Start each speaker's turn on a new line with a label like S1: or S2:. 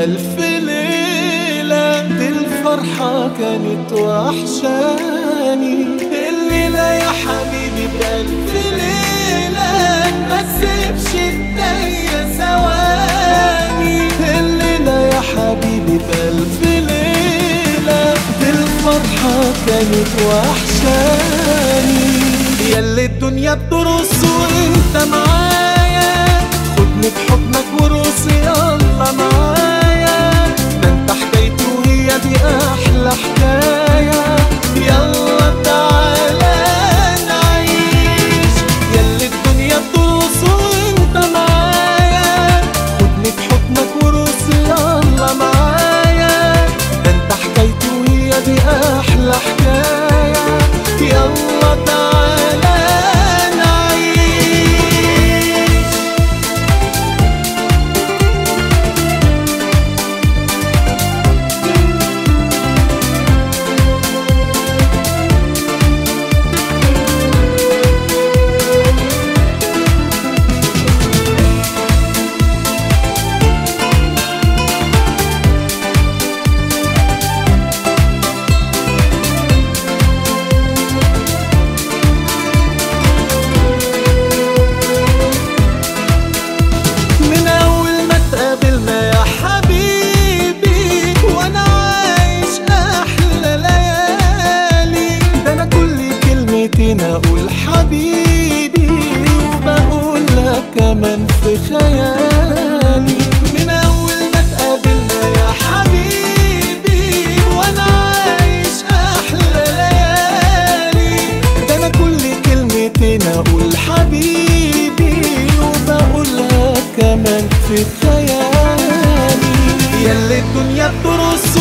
S1: بألف ليلة دي الفرحة كانت وحشاني الليلة يا حبيبي بألف ليلة ما تسيبش الدنيا ثواني الليلة يا حبيبي بألف ليلة دي الفرحة كانت وحشاني ياللي الدنيا بترص وانت معايا خدني بحضنك ورقص يلا معايا ده انت حكايتي وهي دي احلى حكايه يلا تعالى نعيش ياللي الدنيا بترقص وانت معايا خدني بحضنك ورقص يلا معايا ده انت حكايتي وهي دي احلى حكايه يلا تعالى نعيش من أول ما اتقابلنا يا حبيبي وأنا عايش أحلى ليالي ده أنا كل كلمتين أقول حبيبي وبقول لك كمان في خيالي من أول ما اتقابلنا يا حبيبي وأنا عايش أحلى ليالي ده أنا كل كلمتين أقول حبيبي وبقولها كمان في خيالي ياللي الدنيا بترص